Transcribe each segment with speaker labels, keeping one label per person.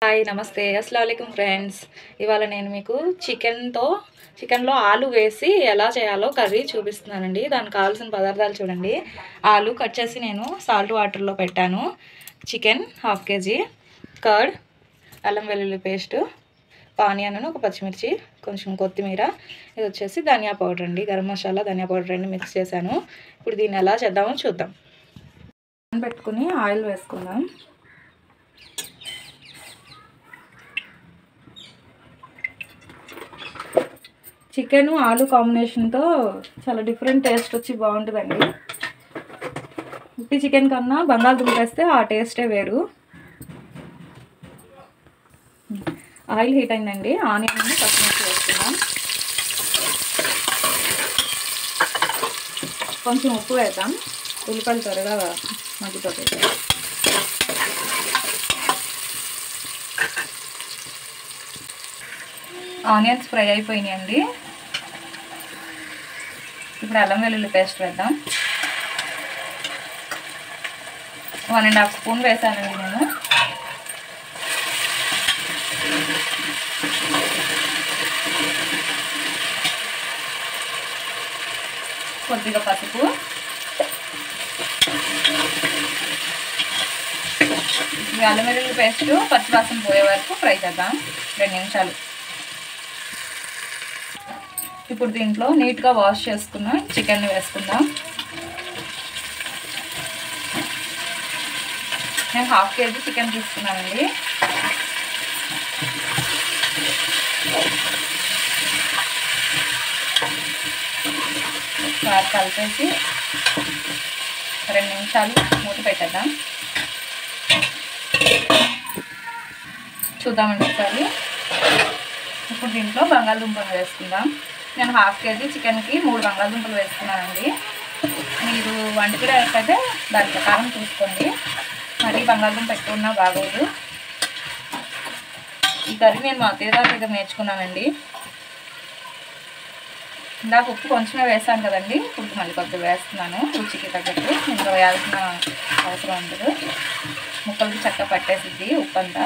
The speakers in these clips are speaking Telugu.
Speaker 1: హాయ్ నమస్తే అస్సలం ఫ్రెండ్స్ ఇవాళ నేను మీకు చికెన్తో చికెన్లో ఆలు వేసి ఎలా చేయాలో కర్రీ చూపిస్తున్నానండి దానికి కావాల్సిన పదార్థాలు చూడండి ఆలు కట్ చేసి నేను సాల్ట్ వాటర్లో పెట్టాను చికెన్ హాఫ్ కేజీ కర్డ్ అల్లం వెల్లుల్లి పేస్ట్ పానీయాను ఒక పచ్చిమిర్చి కొంచెం కొత్తిమీర ఇది వచ్చేసి ధనియా పౌడర్ అండి గరం మసాలా ధనియా పౌడర్ రెండు మిక్స్ చేశాను ఇప్పుడు దీన్ని ఎలా చేద్దామో చూద్దాం పెట్టుకుని ఆయిల్ వేసుకుందాం చికెన్ ఆలు కాంబినేషన్తో చాలా డిఫరెంట్ టేస్ట్ వచ్చి బాగుంటుందండి ఉట్టి చికెన్ కన్నా బంగాళదుంప వేస్తే ఆ టేస్టే వేరు ఆయిల్ హీట్ అయిందండి ఆనియన్ పచ్చిమిర్చి వేసుకుందాం కొంచెం ఉప్పు వేద్దాం ఉల్లిపాయలు త్వరగా మగ్గిపోతాయి ఆనియన్స్ ఫ్రై అయిపోయినాయండి ఇప్పుడు అల్లం వెల్లుల్లి పేస్ట్ వేద్దాం వన్ అండ్ హాఫ్ స్పూన్ వేసానండి నేను కొద్దిగా పసుపు ఈ అల్లం వెల్లుల్లి పేస్ట్ పచ్చివాసన పోయే వరకు ఫ్రై చేద్దాం రెండు నిమిషాలు ఇప్పుడు దీంట్లో నీట్గా వాష్ చేసుకున్న చికెన్ వేసుకుందాం నేను హాఫ్ కేజీ చికెన్ తీసుకున్నానండి ఒకసారి కలిపేసి రెండు నిమిషాలు మూత పెట్టేద్దాం చూద్దామండి ఒకసారి ఇప్పుడు దీంట్లో బంగాళదుంపలు వేసుకుందాం నేను హాఫ్ కేజీ చికెన్కి మూడు బంగాళదుంపలు వేసుకున్నానండి మీరు వంటకి అయితే దాని ప్రకారం చూసుకోండి మరీ బంగాళదుంప ఎక్కువ ఉన్నా బాగోదు ఈ కర్రీ నేను మా అత్తయ్య గారి దగ్గర నేర్చుకున్నానండి ఇందాక ఉప్పు కొంచెమే వేసాను కదండి ఇప్పుడు మళ్ళీ కొద్దిగా వేస్తున్నాను రుచికి తగ్గట్టు ఇంకా వేయాల్సిన అవసరం ఉండదు ముక్కలకి చక్క పట్టేసిద్ది ఉప్పు అంతా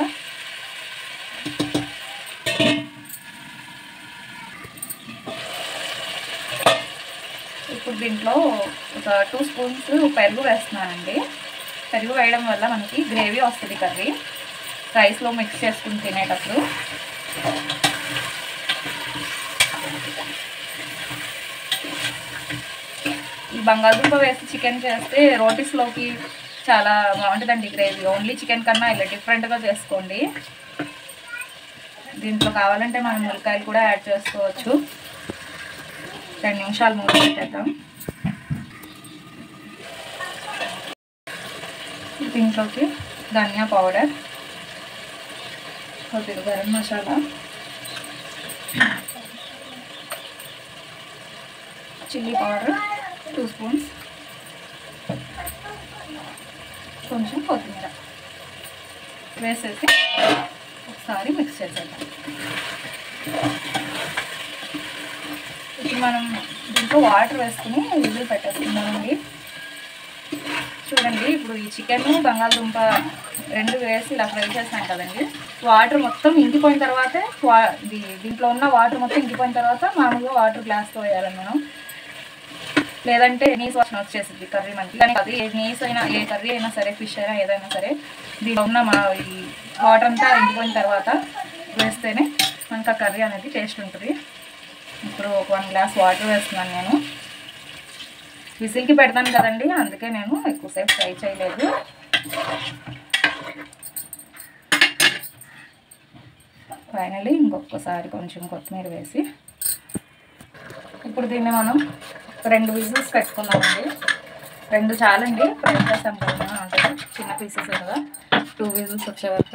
Speaker 1: ఇప్పుడు దీంట్లో ఒక టూ స్పూన్స్ పెరుగు వేస్తున్నానండి పెరుగు వేయడం వల్ల మనకి గ్రేవీ వస్తుంది కర్రీ రైస్లో మిక్స్ చేసుకుని తినేటప్పుడు ఈ బంగాళదుంప వేసి చికెన్ చేస్తే రోటీస్లోకి చాలా బాగుంటుందండి గ్రేవీ ఓన్లీ చికెన్ కన్నా ఇలా డిఫరెంట్గా చేసుకోండి దీంట్లో కావాలంటే మనం ములకాయలు కూడా యాడ్ చేసుకోవచ్చు రెండు నిమిషాలు మూత పెట్టేద్దాం దీంట్లోకి ధనియా పౌడర్ కొద్దిగా garam masala chilli powder two spoons కొంచెం కొత్తిమీర వేసేసి ఒకసారి మిక్స్ చేసేద్దాం ఇప్పుడు మనం దీంట్లో వాటర్ వేసుకుని విజిల్ పెట్టేసుకుందామండి చూడండి ఇప్పుడు ఈ చికెన్ బంగాళదుంప రెండు వేసి ఇలా ఫ్రై చేస్తాం కదండి వాటర్ మొత్తం ఇంకిపోయిన తర్వాతే వా ఇది దీంట్లో ఉన్న వాటర్ మొత్తం ఇంకిపోయిన తర్వాత మామూలుగా వాటర్ గ్లాస్తో వేయాలి మనం లేదంటే నీస్ వాసన వచ్చేసింది కర్రీ మనకి కానీ అది ఏ నీస్ అయినా ఏ కర్రీ అయినా సరే ఫిష్ అయినా ఏదైనా సరే దీంట్లో ఉన్న మా ఈ వాటర్ అంతా ఇంకిపోయిన తర్వాత వేస్తేనే మనకు ఆ కర్రీ అనేది టేస్ట్ ఉంటుంది ఇప్పుడు ఒక వన్ గ్లాస్ వాటర్ వేస్తున్నాను నేను విజిల్కి పెడతాను కదండి అందుకే నేను ఎక్కువసేపు ఫ్రై చేయలేదు ఫైనలీ ఇంకొకసారి కొంచెం కొత్తిమీర వేసి ఇప్పుడు దీన్ని మనం రెండు విజిల్స్ పెట్టుకున్నామండి రెండు చాలండి ఫ్రై చేస్తాం కదా అంటే చిన్న పీసెస్ కదా టూ విజిల్స్ వచ్చేవరకు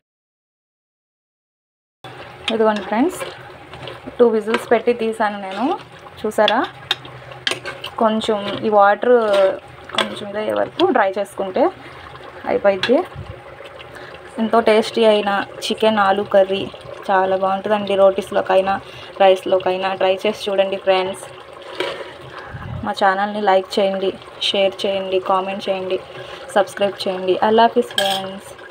Speaker 1: ఇదిగోండి ఫ్రెండ్స్ టూ విజిల్స్ పెట్టి తీసాను నేను చూసారా కొంచెం ఈ వాటర్ కొంచెం ఇదే వరకు డ్రై చేసుకుంటే అయిపోయింది ఎంతో టేస్టీ అయిన చికెన్ ఆలు కర్రీ చాలా బాగుంటుందండి రోటీస్లోకైనా రైస్లోకైనా ట్రై చేసి చూడండి ఫ్రెండ్స్ మా ఛానల్ని లైక్ చేయండి షేర్ చేయండి కామెంట్ చేయండి సబ్స్క్రైబ్ చేయండి అల్లా హాఫీస్ ఫ్రెండ్స్